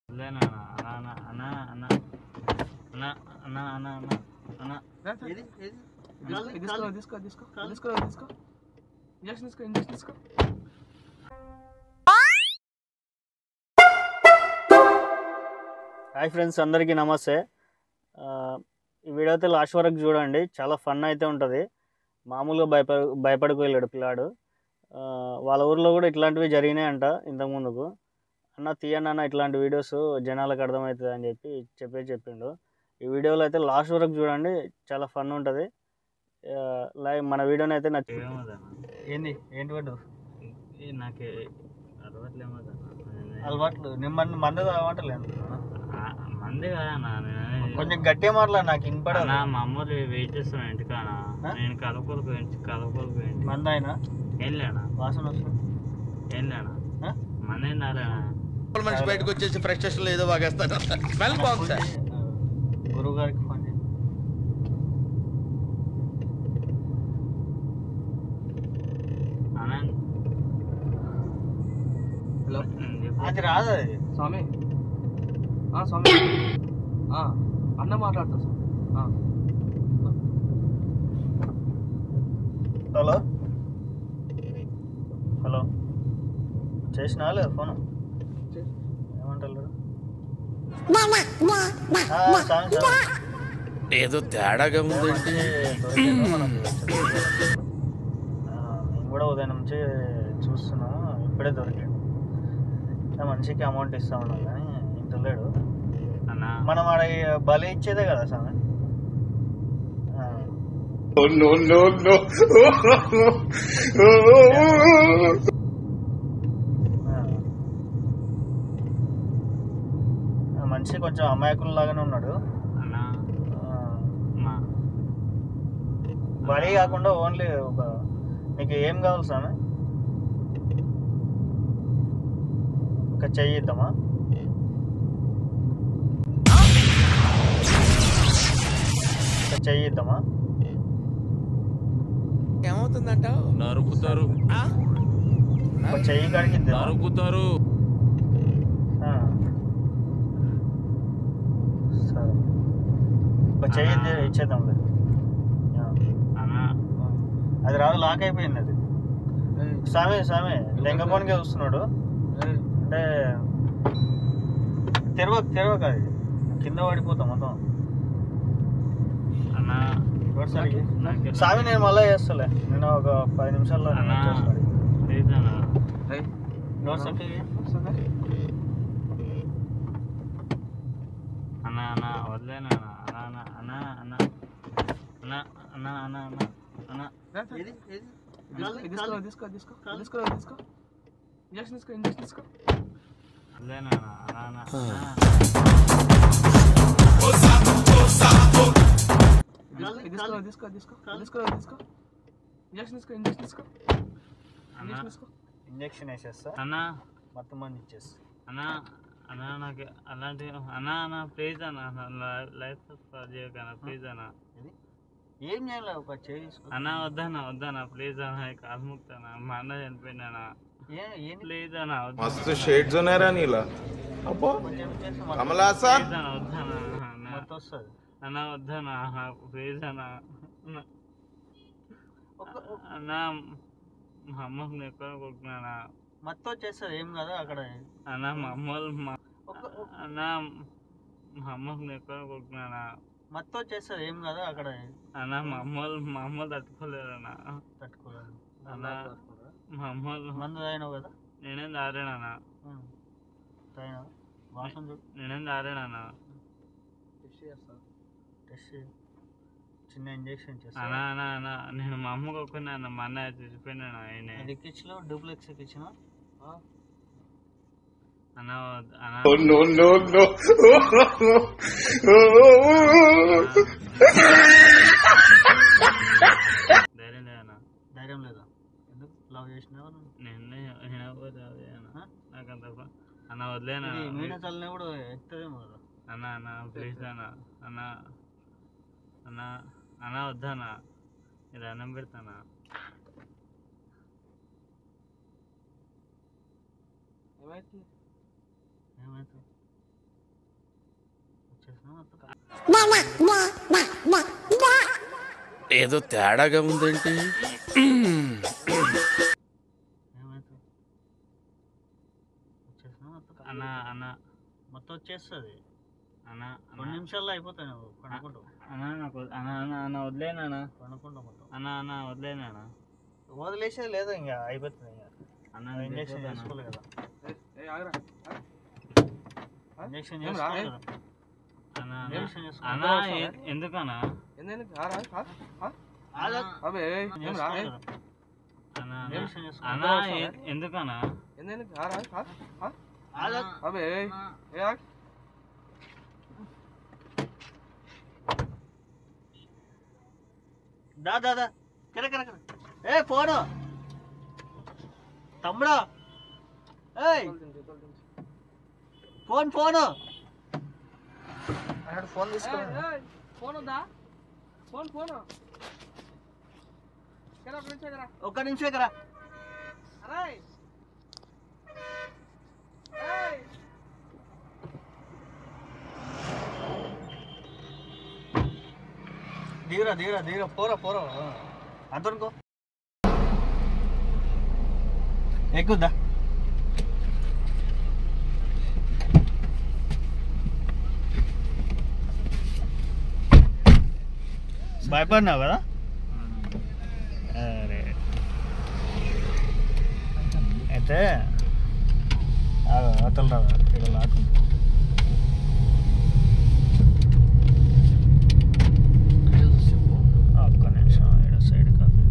వదిలేనా అన్న అన్న అన్న అన్న అన్న అన్న అన్న అన్న ఏది ఏది తీసుకో తీసుకో తీసుకో తీసుకో తీసుకో ఇంజక్షన్ తీసుకో ఇంజక్షన్ తీసుకో హాయ్ ఫ్రెండ్స్ అందరికీ నమస్తే ఆ, ఈ వీడియో అయితే లాస్ట్ వరకు చూడండి చాలా ఫన్ అయితే ఉంటుంది మామూలుగా భయప భయపడికి వెళ్ళాడు పిల్లాడు ఆ, వాళ్ళ ఊర్లో కూడా ఇట్లాంటివి జరిగినాయంట ఇంతకుముందుకు అన్న తీయండి అన్న ఇట్లాంటి వీడియోస్ జనాలకు అర్థమవుతుంది అని చెప్పి చెప్పే చెప్పిండు ఈ వీడియోలో అయితే లాస్ట్ వరకు చూడండి చాలా ఫన్ ఉంటుంది లైక్ మన వీడియోని అయితే నచ్చి ఏంది ఏంటి పడ్డు నాకు అలవాట్లేమో అలవాట్లు నేను మంది మంది అలవాట్లేదు మంది కదా అన్న నేను కొంచెం గట్టిగా మాట్లాడు నాకు వినపడదు అన్న మా అమ్మలు వెయిట్ చేస్తున్నా ఇంటికాన ఆ? నేను కలపలు పోయించి కలపలు పోయింది మంది ఆయన ఏం లేనా వాసన వస్తుంది ఏం లేనా ఆ? మన ఏం రాలేనా మనిషి బయటకు వచ్చేసి ఫ్రస్ట్రేషన్ ఏదో వాగేస్తాడు స్మెల్ బాగుంది సార్ గురువు గారికి ఫోన్ చేయి అన్న హలో ఉమ్, చెప్పు. అది రాదు అది స్వామి ఆ, స్వామి ఆ, అన్న మాట్లాడతా స్వామి ఆ, హలో హలో చేసినా లేదు ఫోన్ చే- ఏమంటారు ఆ, సామి, సామి. ఏదో తేడాగా ఉంది మంచి దొరికింది మనకు. ఆ, మేము కూడా ఉదయం నుంచి చూస్తున్నాం ఇప్పుడే దొరికాడు ఆ మనిషికి అమౌంట్ ఇస్తామన్నాం కానీ ఇంత లేడు అన్న మనం ఆడ ఈ బలి ఇచ్చేదే కదా సామె ఆ, ఆ. ఆ మనిషి కొంచెం అమాయకుల లాగానే ఉన్నాడు అన్న ఆ, మా బలి కాకుండా ఓన్లీ ఒక నీకు ఏం కావాలి సామె ఒక చెయ్యి ఇద్దామా ఒక చెయ్యి ఇద్దామా ఏమవుతుందంటావు నరుకుతారు ఒక చెయ్యి కాడికి ఇద్దామా నరుకుతారు ఆ. సరే ఒక చెయ్యి ఇద్దే- ఇచ్చేద్దాంలే ఆ. అన్న అది రాదు లాక్ అయిపోయింది అది ఏయ్, సామే సామే దెంగపోనికే చూస్తున్నాడు ఏయ్, అంటే తెరవక తెరవక అది కింద పడిపోతాం మొత్తం అన్న రోడ్ సైడ్కి. నాకు సామి నేను మళ్ళీ చేస్తలే నేను ఒక పది నిమిషాల్లో నేను అన్న వచ్చేస్తాను. ప్లీజ్ అన్న ఏయ్, రోడ్ సైడ్కి. వస్తుందా? అన్న అన్న వదిలేనా అన్న అన్న అన్న అన్న అన్న అన్న అన్న అన్న అన్న రా, రా. ఏది ఏది తీసుకో తీసుకో తీసుకో తీసుకో తీసుకో ఇంజక్షన్ తీసుకో ఇంజక్షన్ తీసుకో వదిలేనా అన్న అన్న అన్న తీసుకో తీసుకో తీసుకో తీసుకో తీసుకో ఇంజక్షన్ తీసుకో ఇంజక్షన్ తీసుకో అన్న ఇంజక్షన్ తీసుకో ఇంజక్షన్ వేసేస్తా అన్న మొత్తం మంది ఇచ్చేస్తా అన్న అన్న నాకు అలాంటి అన్న అన్న ప్లీజ్ అన్న లైఫ్ చేయకన్నా ప్లీజ్ అన్న ఇది ఏం చేయాలి ఒక చేయి తీసుకో అన్న వద్దన్న వద్దన్న ప్లీజ్ అన్న కాలు ముక్తానా మా అన్న చనిపోయినా ఏ ఏంటి ప్లీజ్ అన్న వద్దు మస్తు షేడ్స్ ఉన్నాయరా నీలా అబ్బో కొంచెం ఇచ్చేస్తే మొత్తం- కమలాసా ప్లీజ్ అన్న వద్దన్న అన్న మొత్తం వస్తుంది అన్న వద్దన్న ప్లీజ్ అన్న అన్న. ఒక- ఒక- అన్న మా అమ్మకి ఎక్కువ కొడుకున్నానా మొత్తం వచ్చేస్తుంది ఏం కదా అక్కడ అన్న మా అమ్మ వాళ్ళు మా ఒక ఒక- అన్న మా అమ్మకి ఎక్కువ కొడుకున్నానా మొత్తం వచ్చేస్తుంది ఏం కదా అక్కడ అన్న మా అమ్మ వాళ్ళు మా అమ్మ తట్టుకోలేరు అన్న తట్టుకోలేదు అన్న. మా అమ్మ వాళ్ళు మందు తాగినావు కదా నేనేం దారేనా ఉం. తాగినావు వాసన చూడు నేనేం దారేనా టెస్ట్ చేయి. చిన్న ఇంజెక్షన్ అన్న చేస్తా అన్న అన్న నేను మా అమ్మకి ఒక్కనే అన్న మా అన్నయ్య చచ్చిపోయినాను ఆయన అది ఎక్కించిన డూప్లెక్స్ ఎక్కించిన అన్న వద్దు- అన్న ధైర్యం లేదన్న ధైర్యం లేదా ఎందుకు లవ్ చేసినావు నేను నేను పోతే అదే అన్న ఆ? నాకు అంత ప- అన్న వదిలేనా ఇది మీన చల్లినా కూడా ఎక్కుతుందేమో కదా అన్న అన్న ప్లీజ్ అన్న అన్న అన్న అన్న వద్దన్న ఇది అన్నం పెడతానా ఏమైతుంది ఏమైతుంది ఏదో తేడాగా ఉందేంటి అన్న అన్న మొత్తం వచ్చేస్తుంది అన్న కొన్ని నిమిషాల్లో అయిపోతాయి నువ్వు కొనుక్కుంటావు అన్న నాకు వద్- అన్న అన్న అన్న వదిలేనా కొనుక్కుంటావు మొత్తం అన్న అన్న వదిలేనా వదిలేసేది లేదు ఇంకా అయిపోతుంది ఇంకా అన్న ఇంజక్షన్ ఇంజక్షన్ చేసుకోవాలి కదా ఏ ఆగరా ఇంజక్షన్ ఏం రా, చేసుకోవాలి ఏం? కదా అన్న అన్న ఇంజక్షన్ చేసుకోవాలి అన్న అవసరమా? ఎ- ఎందుకన్నా ఎందుకు ఆరా ఆగా. అబే ఏం రా చేసుకోవాలి ఏ? కదా. అన్న అన్న ఇంజక్షన్ చేసుకోవాలి. అన్న అవసరమా? ఎ- ఎందుకన్నా ఎందుకు ఆరా ఆగా. అబే ఏ ఆగ్ దా దా దా కర కర కర ఏ ఫోను తమ్ముడా ఏయ్ ఫోన్ ఫోను అన్నాడు ఫోన్ తీసుకో ఫోన్ ఉందా ఫోన్ ఫోన్ కదా ఒక నిమిషం కదా ఒక్క నిమిషం కదా అరే ఏయ్ దిగురా దిగురా దిగురా పోరా పోరా అంతనుకో ఎక్కుద్దా భయపడినావు కదా అరే అయితే అతలు రాదా ఇక్కడ లాక్కుంటా ఒక్క నిమిషం ఇక్కడ సైడ్ కాపీ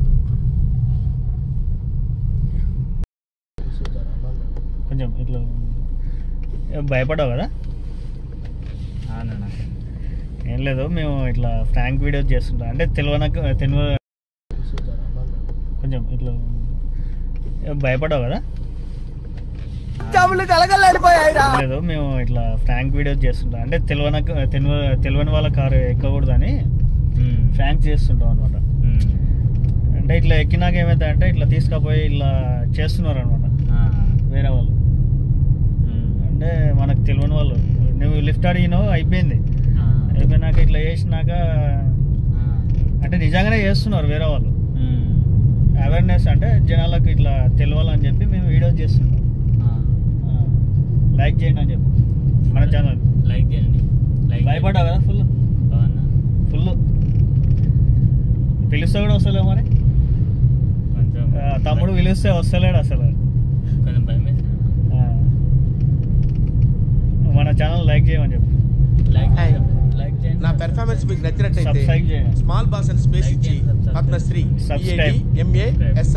కొంచెం ఇట్లా ఏం భయపడ్డావు కదా అవునన్నా ఏం లేదు మేము ఇట్లా ఫ్రాంక్ వీడియోస్ చేస్తుంటాం అంటే తెలియనక తెలియ కొంచెం ఇట్లా ఏం భయపడ్డావు కదా ఏం లేదు మేము ఇట్లా ఫ్రాంక్ వీడియోస్ చేస్తుంటాం అంటే తెలియనక తెలియ తెలియని వాళ్ళ కారు ఎక్కకూడదని ఫ్రాంక్ చేస్తుంటాం అనమాట అంటే ఇట్లా ఎక్కినాక ఏమైతే అంటే ఇట్లా తీసుకుపోయి ఇట్లా చేస్తున్నారు అనమాట వేరే వాళ్ళు అంటే మనకు తెలియని వాళ్ళు నువ్వు లిఫ్ట్ అడిగినావు అయిపోయింది అయిపోయినాక ఇట్లా చేసినాక అంటే నిజంగానే చేస్తున్నారు వేరే వాళ్ళు అవేర్నెస్ అంటే జనాలకు ఇట్లా తెలియాలని చెప్పి మేము వీడియోస్ చేస్తున్నాం లైక్ చేయండి అని చెప్పి మన ఛానల్ లైక్ చేయండి లైక్ భయపడ్డావు కదా ఫుల్ అవునా ఫుల్ పిలిస్తే కూడా వస్తలేవు మరి కొంచెం ఆ, తమ్ముడు పిలిస్తే వస్తలేడు అసలు కొంచెం భయం వేసింది ఆ. మన ఛానల్ లైక్ చేయమని చెప్పు లైక్ హాయ్. లైక్ చేయండి నా పెర్ఫార్మెన్స్ మీకు నచ్చినట్టయితే సబ్స్క్రైబ్ చేయండి స్మాల్ బాస్ అని స్పేస్ ఇచ్చి Padmashri Subscribe. MA S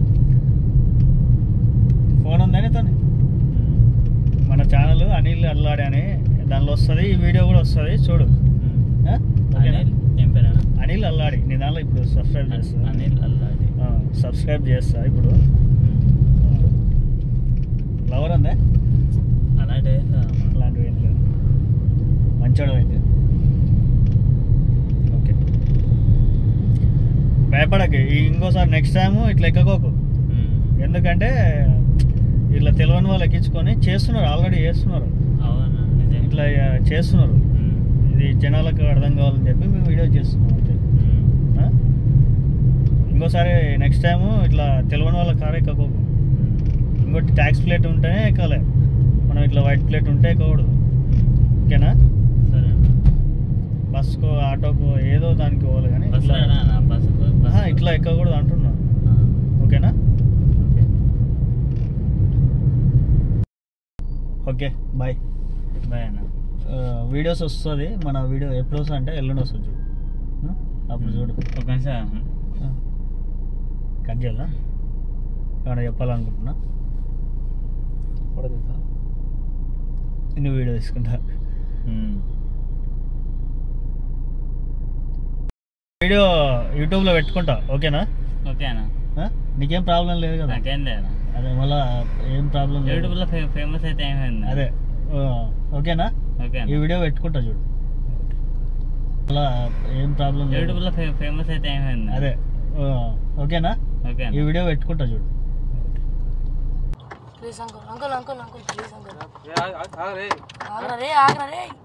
phone ఉందని తను మన ఛానల్ అనిల్ అల్లాడి అని దానిలో వస్తుంది ఈ వీడియో కూడా వస్తుంది చూడు ఆ? ఓకేనా? అనిల్ ఏం పేరేనా అనిల్ అల్లాడి నీ దానిలో ఇప్పుడు సబ్స్క్రైబ్ చేస్తా అనిల్ అల్లాడి ఆ, సబ్స్క్రైబ్ చేస్తా ఇప్పుడు లవర్ ఉందే అలాంటి అలాంటివి ఏం లేదు మంచోడు అయితే ఓకే భయపడకు ఈ ఇంకోసారి నెక్స్ట్ టైం ఇట్లా ఎక్కకోకు ఎందుకంటే ఇట్లా తెలియని వాళ్ళు ఎక్కించుకొని చేస్తున్నారు ఆల్రెడీ చేస్తున్నారు అవునా నిజంగా ఇట్లా ఆ, చేస్తున్నారు ఉమ్. ఇది జనాలకు అర్థం కావాలని చెప్పి మేము వీడియో చేస్తున్నాం అంతే ఉమ్. ఆ? ఇంకోసారి నెక్స్ట్ టైం ఇట్లా తెలియని వాళ్ళ కారు ఎక్కకోకు ఇంకోటి ట్యాక్స్ ప్లేట్ ఉంటేనే ఎక్కాలి మనం ఇట్లా వైట్ ప్లేట్ ఉంటే ఎక్కకూడదు ఓకేనా సరే అన్న. బస్కో ఆటోకో ఏదో దానికి పోవాలి కానీ బస్ ఇట్లా రానా అన్న? బస్ బస్ ఆహా, ఇట్లా ఎక్కకూడదు అంటున్నా ఆ, ఓకేనా ఓకే. ఓకే బాయ్ బాయ్ అన్న వీడియోస్ వస్తుంది మన వీడియో ఎప్పుడు వస్తుంది అంటే ఎల్లుండి వస్తుంది చూడు ఆ? అప్పుడు చూడు ఒక నిమిషం కట్ చేయాలా ఏమైనా చెప్పాలనుకుంటున్నా నువ్వు వీడియో తీసుకుంటా ఉమ్. వీడియో యూట్యూబ్లో పెట్టుకుంటా ఓకేనా ఓకే అన్న ఆ? నీకేం ప్రాబ్లం లేదు కదా నాకేం లేదు అదే మళ్ళా ఏం ప్రాబ్లం లేదు యూట్యూబ్లో ఫే ఫేమస్ అయితే ఏమైంది అదే ఆ, ఓకేనా ఓకే ఈ అన్న వీడియో పెట్టుకుంటా చూడు మళ్ళా ఏం ప్రాబ్లం లేదు యూట్యూబ్లో ఫే ఫేమస్ అయితే ఏమైంది అదే ఆ, ఓకేనా ఓకే ఈ అన్న వీడియో పెట్టుకుంటా చూడు please uncle uncle uncle uncle please uncle ఏ ఆగ్ ఆగ్ ఆగ్ రే ఆగ్రా రే ఆగ్రా రే